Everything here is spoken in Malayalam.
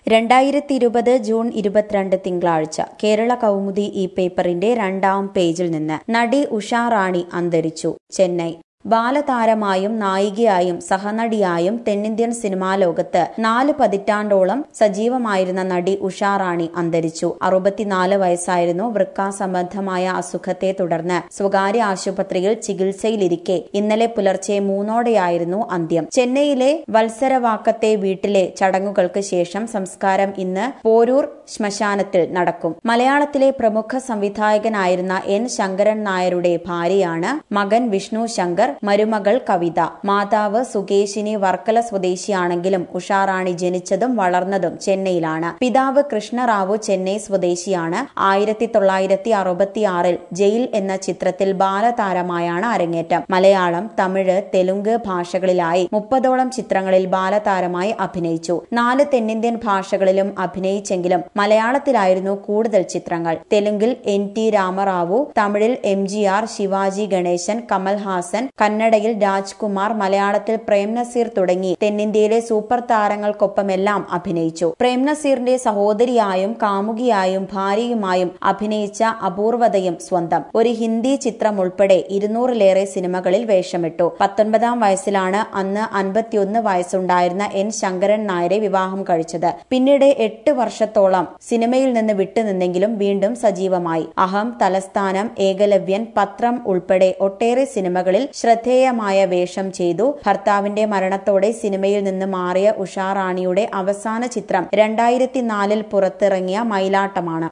രണ്ടായിരത്തി ഇരുപത് ജൂൺ ഇരുപത്തിരണ്ട് തിങ്കളാഴ്ച കേരള കൗമുദി ഈ പേപ്പറിന്റെ രണ്ടാം പേജിൽ നിന്ന് നടി ഉഷാ റാണി അന്തരിച്ചു ചെന്നൈ ബാലതാരമായും നായികയായും സഹനടിയായും തെന്നിന്ത്യൻ സിനിമാ ലോകത്ത് നാല് പതിറ്റാണ്ടോളം സജീവമായിരുന്ന നടി ഉഷാ റാണി അന്തരിച്ചു അറുപത്തിനാല് വയസ്സായിരുന്നു വൃക്ക സംബന്ധമായ അസുഖത്തെ തുടർന്ന് സ്വകാര്യ ആശുപത്രിയിൽ ചികിത്സയിലിരിക്കെ ഇന്നലെ പുലർച്ചെ മൂന്നോടെയായിരുന്നു അന്ത്യം ചെന്നൈയിലെ വത്സരവാക്കത്തെ വീട്ടിലെ ചടങ്ങുകൾക്ക് ശേഷം സംസ്കാരം ഇന്ന് പോരൂർ ശ്മശാനത്തിൽ നടക്കും മലയാളത്തിലെ പ്രമുഖ സംവിധായകനായിരുന്ന എൻ ശങ്കരൻ നായരുടെ ഭാര്യയാണ് മകൻ വിഷ്ണു ശങ്കർ മരുമകൾ കവിത മാതാവ് സുകേശിനി വർക്കല സ്വദേശിയാണെങ്കിലും ഉഷാറാണി ജനിച്ചതും വളർന്നതും ചെന്നൈയിലാണ് പിതാവ് കൃഷ്ണറാവു ചെന്നൈ സ്വദേശിയാണ് ആയിരത്തി തൊള്ളായിരത്തി അറുപത്തിയാറിൽ ജയിൽ എന്ന ചിത്രത്തിൽ ബാലതാരമായാണ് അരങ്ങേറ്റം മലയാളം തമിഴ് തെലുങ്ക് ഭാഷകളിലായി മുപ്പതോളം ചിത്രങ്ങളിൽ ബാലതാരമായി അഭിനയിച്ചു നാല് തെന്നിന്ത്യൻ ഭാഷകളിലും അഭിനയിച്ചെങ്കിലും മലയാളത്തിലായിരുന്നു കൂടുതൽ ചിത്രങ്ങൾ തെലുങ്കിൽ എൻ ടി രാമറാവു തമിഴിൽ M G R Sivaji Ganesan Kamalhaasan കന്നഡയിൽ രാജ്കുമാർ മലയാളത്തിൽ പ്രേം നസീർ തുടങ്ങി തെന്നിന്ത്യയിലെ സൂപ്പർ താരങ്ങൾക്കൊപ്പമെല്ലാം അഭിനയിച്ചു പ്രേം നസീറിന്റെ സഹോദരിയായും കാമുകിയായും ഭാര്യയുമായും അഭിനയിച്ച അപൂർവതയും സ്വന്തം ഒരു ഹിന്ദി ചിത്രം ഉൾപ്പെടെ ഇരുന്നൂറിലേറെ സിനിമകളിൽ വേഷമിട്ടു പത്തൊൻപതാം വയസ്സിലാണ് അന്ന് അൻപത്തിയൊന്ന് വയസ്സുണ്ടായിരുന്ന എൻ ശങ്കരൻ നായരെ വിവാഹം കഴിച്ചത് പിന്നീട് എട്ട് വർഷത്തോളം സിനിമയിൽ നിന്ന് വിട്ടുനിന്നെങ്കിലും വീണ്ടും സജീവമായി അഹം തലസ്ഥാനം ഏകലവ്യൻ പത്രം ഉൾപ്പെടെ ഒട്ടേറെ സിനിമകളിൽ ശ്രദ്ധേയമായ വേഷം ചെയ്തു ഭർത്താവിന്റെ മരണത്തോടെ സിനിമയിൽ നിന്ന് മാറിയ ഉഷാ റാണിയുടെ അവസാന ചിത്രം രണ്ടായിരത്തി നാലിൽ പുറത്തിറങ്ങിയ മയിലാട്ടമാണ്